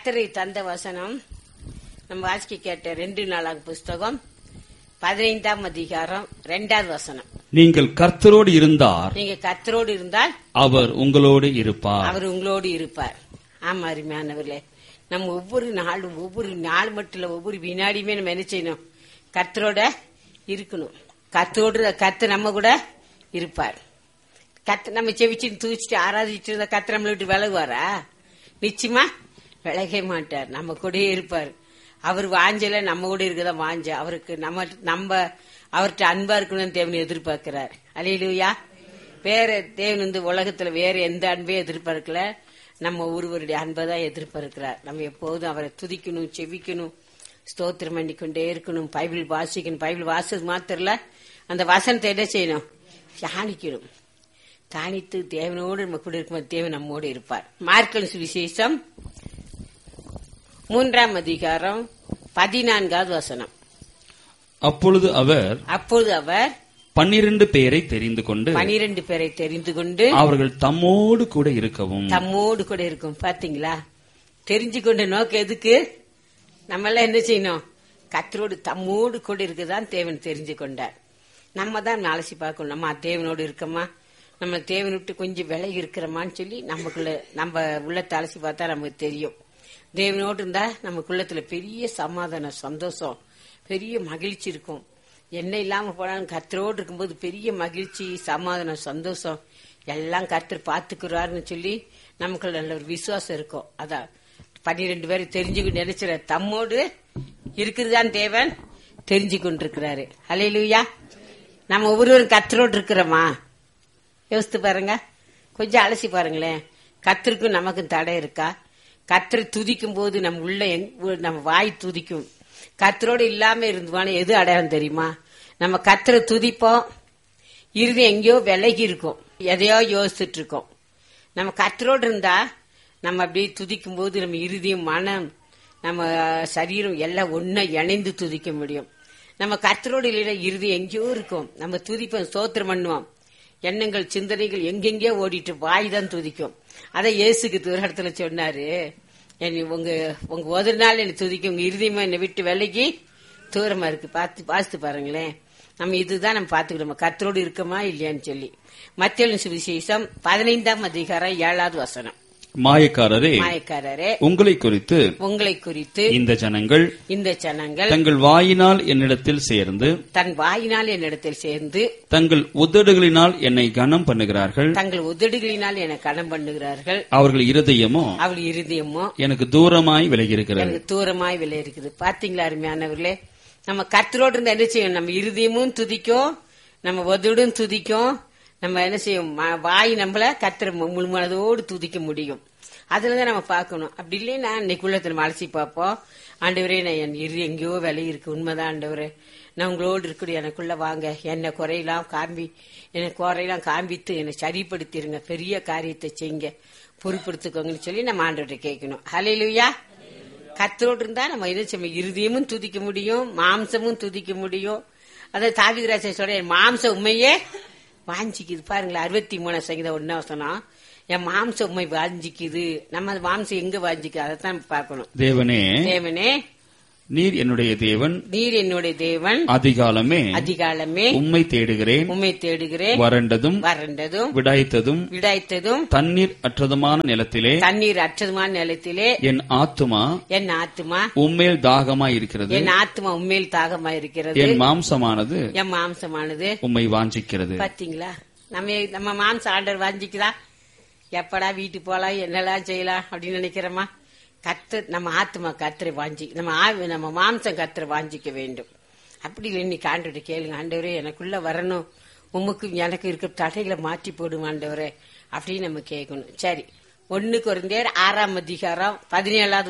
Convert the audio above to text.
கத்தரை தந்த வசனம் நம்ம வாசிக்க கேட்ட ரெண்டு நாளாக புஸ்தகம் பதினைந்தாம் அதிகாரம் ரெண்டாவது வசனம் நீங்கள் கர்த்தரோடு இருந்தார் நீங்க கத்தரோடு இருந்தால் அவர் உங்களோடு இருப்பார் அவர் உங்களோடு இருப்பார் ஆமா அருமையானவர்களே நம்ம ஒவ்வொரு நாளும் ஒவ்வொரு நாள் மட்டும் இல்ல ஒவ்வொரு வினாடியுமே நம்ம என்ன செய்யணும் கர்த்தரோட இருக்கணும் கத்தரோடு கத்து நம்ம கூட இருப்பார் கத்து நம்ம செவிச்சு தூச்சிட்டு ஆராதிச்சுட்டு இருந்தா கத்து நம்மளை விட்டு விலகுவாரா நிச்சயமா விலகவே மாட்டார் நம்ம கூடயே இருப்பார் அவர் வாஞ்சல நம்ம கூட இருக்கதான் வாஞ்ச அவருக்கு நம்ம நம்ம அவர்கிட்ட அன்பா இருக்கணும்னு தேவன் எதிர்பார்க்கிறார் அலையிலுயா வேற தேவன் வந்து உலகத்துல வேற எந்த அன்பையும் எதிர்பார்க்கல நம்ம ஒருவருடைய அன்பை தான் எதிர்பார்க்கிறார் நம்ம எப்போதும் அவரை துதிக்கணும் செவிக்கணும் ஸ்தோத்திரம் பண்ணிக்கொண்டே இருக்கணும் பைபிள் வாசிக்கணும் பைபிள் வாசது மாத்திரல அந்த வசனத்தை என்ன செய்யணும் தியானிக்கணும் தானித்து தேவனோடு நம்ம கூட இருக்கும்போது தேவன் நம்மோடு இருப்பார் மார்க்கல் சுவிசேஷம் மூன்றாம் அதிகாரம் பதினான்காவது வசனம் அப்பொழுது அவர் அப்பொழுது அவர் பன்னிரண்டு பேரை தெரிந்து கொண்டு பனிரெண்டு பேரை தெரிந்து கொண்டு அவர்கள் தம்மோடு கூட இருக்கவும் தம்மோடு கூட இருக்கும் பாத்தீங்களா தெரிஞ்சு கொண்ட நோக்கம் எதுக்கு நம்ம எல்லாம் என்ன செய்யணும் கத்தரோடு தம்மோடு கூட இருக்குதான் தேவன் தெரிஞ்சு கொண்டார் நம்ம தான் அலசி பார்க்கணும் நம்ம தேவனோடு இருக்கோமா நம்ம தேவன் விட்டு கொஞ்சம் விலகி இருக்கிறோமான்னு சொல்லி நமக்குள்ள நம்ம உள்ளத்தை அலசி பார்த்தா நமக்கு தெரியும் தேவனோடு இருந்தா நமக்குள்ளத்துல பெரிய சமாதானம் சந்தோஷம் பெரிய மகிழ்ச்சி இருக்கும் என்ன இல்லாம போனாலும் கர்த்தரோடு இருக்கும்போது பெரிய மகிழ்ச்சி சமாதானம் சந்தோஷம் எல்லாம் கர்த்தர் பாத்துக்கிறாருன்னு சொல்லி நமக்குள்ள நல்ல ஒரு விசுவாசம் இருக்கும் அதான் பன்னிரெண்டு பேரை தெரிஞ்சுக்கிட்டு நினைச்சிட தம்மோடு இருக்கிறதான் தேவன் தெரிஞ்சு கொண்டிருக்கிறாரு ஹalleluya நம்ம ஒவ்வொருவரும் கர்த்தரோடு இருக்கிறோமா யோசித்து பாருங்க கொஞ்சம் அலசி பாருங்களேன் கத்திற்கும் நமக்கும் தடை இருக்கா கத்தரை துதிக்கும் போது நம்ம உள்ள எங்க- நம்ம வாய் துதிக்கும் கத்தரோடு இல்லாம இருந்துவான எது அடையாளம் தெரியுமா நம்ம கத்தரை துதிப்போம் இறுதி எங்கேயோ விலகி இருக்கும் எதையோ யோசிச்சுட்டு இருக்கோம் நம்ம கத்தரோடு இருந்தா நம்ம அப்படியே துதிக்கும் போது நம்ம இறுதியும் மனம் நம்ம சரீரம் எல்லாம் ஒன்னா இணைந்து துதிக்க முடியும் நம்ம கர்த்தரோடு இல்லைன்னா இறுதி எங்கேயோ இருக்கும் நம்ம துதிப்போம் ஸ்தோத்திரம் பண்ணுவோம் எண்ணங்கள் சிந்தனைகள் எங்கெங்கேயோ ஓடிட்டு வாய் தான் துதிக்கும் அதை இயேசுக்கு ஒரு இடத்துல சொன்னாரு என்னை உங்க உங்க ஒரு நாள் என்னை துதிக்கும் உங்க இறுதியமா என்னை விட்டு விலகி தூரமா இருக்கு பார்த்து பார்த்து பாருங்களேன் நம்ம இதுதான் நம்ம பார்த்துக்கணும் நம்ம கர்த்தரோடு இருக்கமா இல்லையான்னு சொல்லி மத்திய சுவிசேஷம் பதினைந்தாம் அதிகாரம் ஏழாவது வசனம் மாயக்காரரே மாயக்காரரே உங்களை குறித்து உங்களை குறித்து இந்த ஜனங்கள் இந்த ஜனங்கள் தங்கள் வாயினால் என்னிடத்தில் சேர்ந்து தன் வாயினால் என்னிடத்தில் சேர்ந்து தங்கள் உதடுகளினால் என்னை கனம் பண்ணுகிறார்கள் தங்கள் உதடுகளினால் என கடன் பண்ணுகிறார்கள் அவர்கள் இருதயமோ அவள் இருதயமோ எனக்கு தூரமாய் விலகியிருக்கிறது எனக்கு தூரமாய் விலை இருக்குது பாத்தீங்களா அருமையானவர்களே நம்ம கர்த்தரோடு இருந்தா என்ன செய்யும் நம்ம இருதயமும் துதிக்கும் நம்ம உதடும் துதிக்கும் நம்ம என்ன செய்யும் ம- வாய் நம்மள கத்திர முழு மனதோடு துதிக்க முடியும் அதுலதான் நம்ம பார்க்கணும் அப்படி இல்லைன்னா இன்னைக்கு உள்ளத்துல நம்ம அலசி பார்ப்போம் ஆண்டவரே நான் என் இரு எங்கேயோ விலை இருக்கு உண்மைதான் ஆண்டவரே நான் உங்களோடு இருக்கக்கூடிய எனக்குள்ள வாங்க என்ன குறையெல்லாம் காண்பி எனக்கு குறையெல்லாம் காண்பித்து என்னை சரிப்படுத்திருங்க பெரிய காரியத்தை செய்யுங்க பொறுப்படுத்துக்கோங்கன்னு சொல்லி நம்ம ஆண்டவர்கிட்ட கேட்கணும் ஹalleluya கத்தரோடு இருந்தா நம்ம என்ன செய்ய இருதயமும் துதிக்க முடியும் மாம்சமும் துதிக்க முடியும் அதாவது தாவிதராஜன் சொல்ற என் மாம்ச உண்மையே வாஞ்சிக்குது பாருங்களேன் அறுபத்தி மூணு சங்கீதம் ஒன்னா சொன்னா என் மாம்ச உண்மை வாஞ்சிக்குது நம்ம அந்த மாம்சம் எங்க வாஞ்சிக்குது அதைத்தான் நம்ம பார்க்கணும் தேவனே தேவனே நீர் என்னுடைய தேவன் நீர் என்னுடைய தேவன் அதிகாலமே அதிகாலமே உம்மை தேடுகிறேன் உண்மை தேடுகிறேன் வறண்டதும் வறண்டதும் விடாய்த்ததும் விடாய்த்ததும் தண்ணீர் அற்றதுமான நிலத்திலே தண்ணீர் அற்றதுமான நிலத்திலே என் ஆத்துமா என் ஆத்துமா உம்மேல் தாகமாய் இருக்கிறது என் ஆத்துமா உண்மையில் தாகமா இருக்கிறது என் மாம்சமானது என் மாம்சமானது உம்மை வாஞ்சிக்கிறது பாத்தீங்களா நம்ம நம்ம மாம்ச ஆர்டர் வாங்கிக்குதா எப்படா வீட்டுக்கு போலாம் என்னெல்லாம் செய்யலாம் அப்படின்னு நினைக்கிறோமா கத்து நம்ம ஆத்மா கத்திரை வாஞ்சி நம்ம ஆவி நம்ம மாம்சம் கத்திரை வாஞ்சிக்க வேண்டும் அப்படி இல்லை இன்னைக்கு ஆண்டவரை கேளுங்க ஆண்டவரே எனக்குள்ள வரணும் உமக்கு எனக்கு இருக்கிற தடைகளை மாற்றி போடும் ஆண்டவரே அப்படின்னு நம்ம கேட்கணும் சரி ஒண்ணு குறைந்தேர் ஆறாம் அதிகாரம் பதினேழாவது